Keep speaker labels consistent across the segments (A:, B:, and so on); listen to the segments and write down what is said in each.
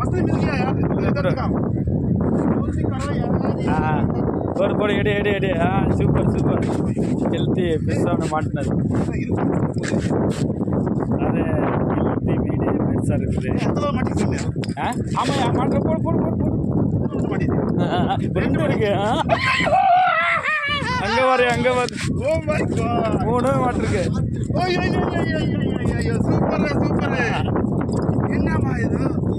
A: मस्त मिल गया यार इधर दिखाओ बोल भी करो यार
B: ஆ போடு போடு எடு எடு எடு ஆ சூப்பர் சூப்பர் ஹெல்த்தி பெருசாக மாட்டினது அது ஹெல்த்தி மீடு பெருசாக இருக்குது
A: எத்தனை மாட்டி சொன்னேன்
B: ஆ ஆமாம் மாட்டுற போடு போடு போடு போடு
A: மாட்டி
B: ரெண்டு இருக்கு ஆ அங்கே வர அங்கே வர
A: ஓ மை காட்
B: மூணு மாட்டிருக்கு
A: ஓ ஐயோ ஐயோ ஐயோ ஐயோ ஐயோ சூப்பர் சூப்பர் என்னம்மா இது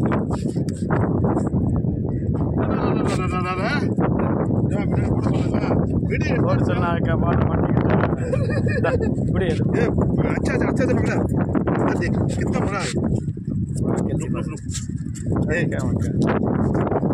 A: விடு
B: போட சொன்னாக்க மாட்ட மாட்டேங்கிட்டேன் இப்படி எடு.
A: ए, अच्छा अच्छा अच्छा से पकड़ा इधर देख कितना बड़ा है रुक रुक रुक ए,
B: ஓகே ஓகே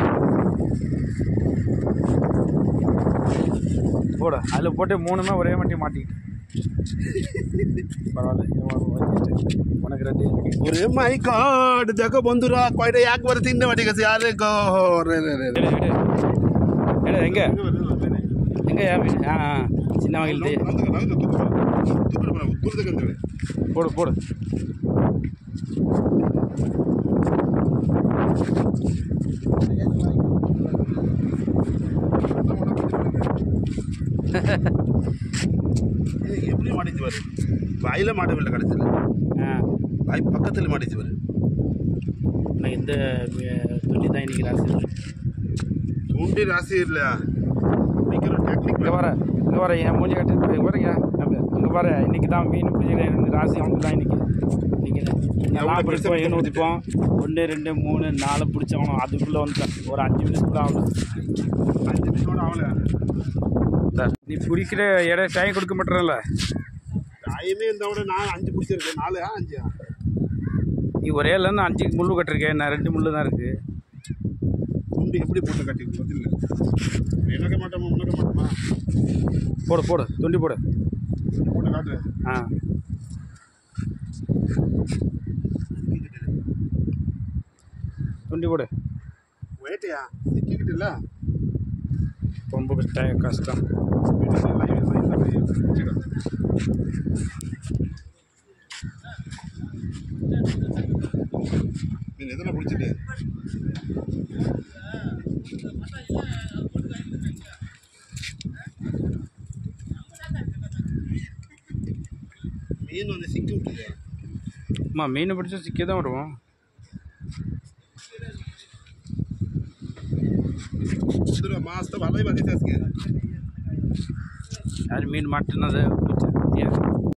B: போடு அதில் போட்டு மூணுமே ஒரே வண்டி மாட்டிக்கிட்டு பரவாயில்ல இவன் வச்சுட்டு உனக்கு ரெண்டு எனக்கு
A: अरे माय गॉड देखो बंधुरा কয়টা একবার তিনটে মাটি গেছে আরে গো রে রে রে
B: எடு எடு எடு எங்கே எங்கே மீன் ஆ ஆ, சின்ன வகையில் போடு போடு
A: எப்படி மாட்டிச்சு பாரு வாயில மாட்டவில்லை கடைசியில்
B: ஆ
A: வாய் பக்கத்தில் மாட்டிச்சு பாரு
B: நான் இந்த துணி தான் இன்னைக்கு ராசி
A: தூண்டி ராசி இல்ல நிக்கிற டெக்னிக்
B: இங்கே வர இங்கே வர என் மூஞ்சி கட்டி வரீங்க இங்கே வர இன்னைக்கு தான் மீன் பிடிக்கிற எனக்கு ராசி அவனுக்கு தான் இன்னைக்கு இன்னைக்கு நான் பிடிப்போம் ஏன்னு ஊற்றிப்போம் ஒன்று ரெண்டு மூணு நாலு பிடிச்சவனும் அதுக்குள்ளே வந்துட்டேன் ஒரு அஞ்சு நிமிஷத்துக்குள்ள ஆகணும்
A: அஞ்சு நிமிஷம் ஆகல
B: நீ பிடிக்கிற இடம் டைம் கொடுக்க மாட்டேறல
A: டைமே இருந்தவட நான் அஞ்சு பிடிச்சிருக்கேன் நாலு அஞ்சு
B: நீ ஒரே இல்லைன்னு அஞ்சு முள்ளு கட்டிருக்கேன் நான் ரெண்டு முள்ளு தான் இருக்குது
A: தூண்டி எப்படி போட்டு கட்டி பதில் எனக்கு மாட்டோமா உனக்கு மாட்டோமா
B: போடு போடு துண்டி போடு
A: போட்டு காட்டு
B: ஆ துண்டி போடு
A: வெயிட்டியா சிக்கிக்கிட்டு இல்லை
B: ரொம்ப கஷ்டம் கஷ்டம்
A: மீன் எதனா பிடிச்சிட்டு மீன் வந்து சிக்கி விட்டுது
B: அம்மா மீன் பிடிச்சா சிக்கி தான் வருவோம்
A: வந்துடும் மாஸ்த வலை வகை சாஸ்க்கு
B: யார் மீன் மாட்டினது